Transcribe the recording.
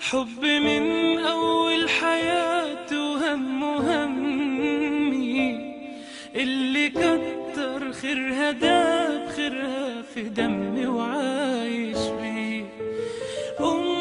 حب من أول حياتي وهم همي اللي كتر خيرها داب خيرها في دمي وعايش بيه